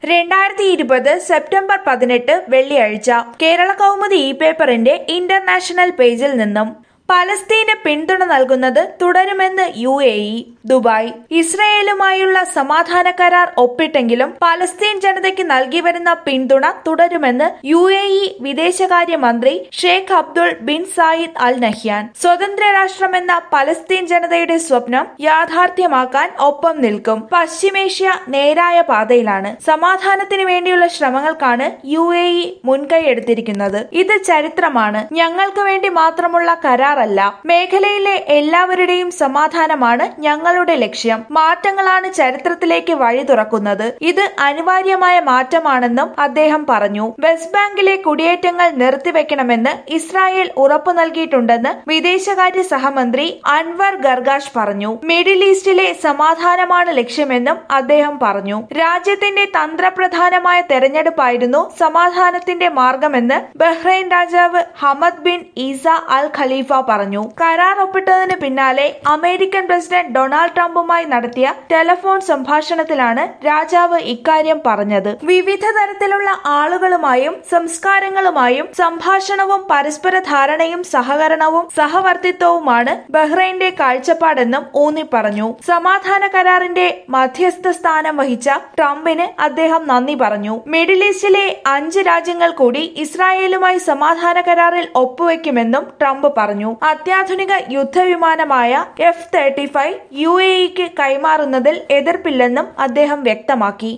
രണ്ടായിരത്തി ഇരുപത് സെപ്റ്റംബർ പതിനെട്ട് വെള്ളിയാഴ്ച കേരള കൗമുദി ഇ പേപ്പറിന്റെ ഇന്റർനാഷണൽ പേജിൽ നിന്നും പലസ്തീന് പിന്തുണ നൽകുന്നത് തുടരുമെന്ന് യു എ ഇ ദുബായ് ഇസ്രയേലുമായുള്ള സമാധാന കരാർ ഒപ്പിട്ടെങ്കിലും പലസ്തീൻ ജനതയ്ക്ക് നൽകി വരുന്ന പിന്തുണ തുടരുമെന്ന് യു എ ഇ വിദേശകാര്യ മന്ത്രി Sheikh Abdul bin Zayed Al Nahyan സ്വതന്ത്ര രാഷ്ട്രമെന്ന പലസ്തീൻ ജനതയുടെ സ്വപ്നം യാഥാർത്ഥ്യമാക്കാൻ ഒപ്പം നിൽക്കും പശ്ചിമേഷ്യ നേരായ പാതയിലാണ് സമാധാനത്തിന് വേണ്ടിയുള്ള ശ്രമങ്ങൾക്കാണ് യു എ ഇ മുൻകൈയെടുത്തിരിക്കുന്നത് ഇത് ചരിത്രമാണ് ഞങ്ങൾക്ക് വേണ്ടി മാത്രമുള്ള കരാറല്ല മേഖലയിലെ എല്ലാവരുടെയും സമാധാനമാണ് ഞങ്ങളുടെ ലക്ഷ്യം മാറ്റങ്ങളാണ് ചരിത്രത്തിലേക്ക് വഴി തുറക്കുന്നത് ഇത് അനിവാര്യമായ മാറ്റമാണെന്നും അദ്ദേഹം പറഞ്ഞു വെസ്റ്റ് ബാങ്കിലെ കുടിയേറ്റങ്ങൾ നിർത്തിവെക്കണമെന്ന് ഇസ്രായേൽ ഉറപ്പു നൽകിയിട്ടുണ്ടെന്ന് വിദേശകാര്യ സഹമന്ത്രി അൻവർ ഗർഗാഷ് പറഞ്ഞു മിഡിൽ ഈസ്റ്റിലെ സമാധാനമാണ് ലക്ഷ്യമെന്നും അദ്ദേഹം പറഞ്ഞു രാജ്യത്തിന്റെ തന്ത്രപ്രധാനമായ തെരഞ്ഞെടുപ്പായിരുന്നു സമാധാനത്തിന്റെ മാർഗമെന്ന് ബഹ്റൈൻ രാജാവ് Hamad bin Isa Al Khalifa പറഞ്ഞു കരാർ ഒപ്പിട്ടതിന് പിന്നാലെ അമേരിക്കൻ പ്രസിഡന്റ് ഡൊണാൾഡ് ട്രംപുമായി നടത്തിയ ടെലഫോൺ സംഭാഷണത്തിലാണ് രാജാവ് ഇക്കാര്യം പറഞ്ഞത് വിവിധ തരത്തിലുള്ള ആളുകളുമായും സംസ്കാരങ്ങളുമായും സംഭാഷണവും പരസ്പര ധാരണയും സഹകരണവും സഹവർത്തിത്വവുമാണ് ബഹ്റൈന്റെ കാഴ്ചപ്പാടെന്നും ഊന്നി പറഞ്ഞു സമാധാന കരാറിന്റെ മധ്യസ്ഥ സ്ഥാനം വഹിച്ച ട്രംപിന് അദ്ദേഹം നന്ദി പറഞ്ഞു മിഡിൽ ഈസ്റ്റിലെ അഞ്ച് രാജ്യങ്ങൾ കൂടി ഇസ്രായേലുമായി സമാധാന കരാറിൽ ഒപ്പുവെക്കുമെന്നും ട്രംപ് പറഞ്ഞു അത്യാധുനിക യുദ്ധവിമാനമായ F thirty five U A ഇക്ക് കൈമാറുന്നതിൽ എതിർപ്പില്ലെന്നും അദ്ദേഹം വ്യക്തമാക്കി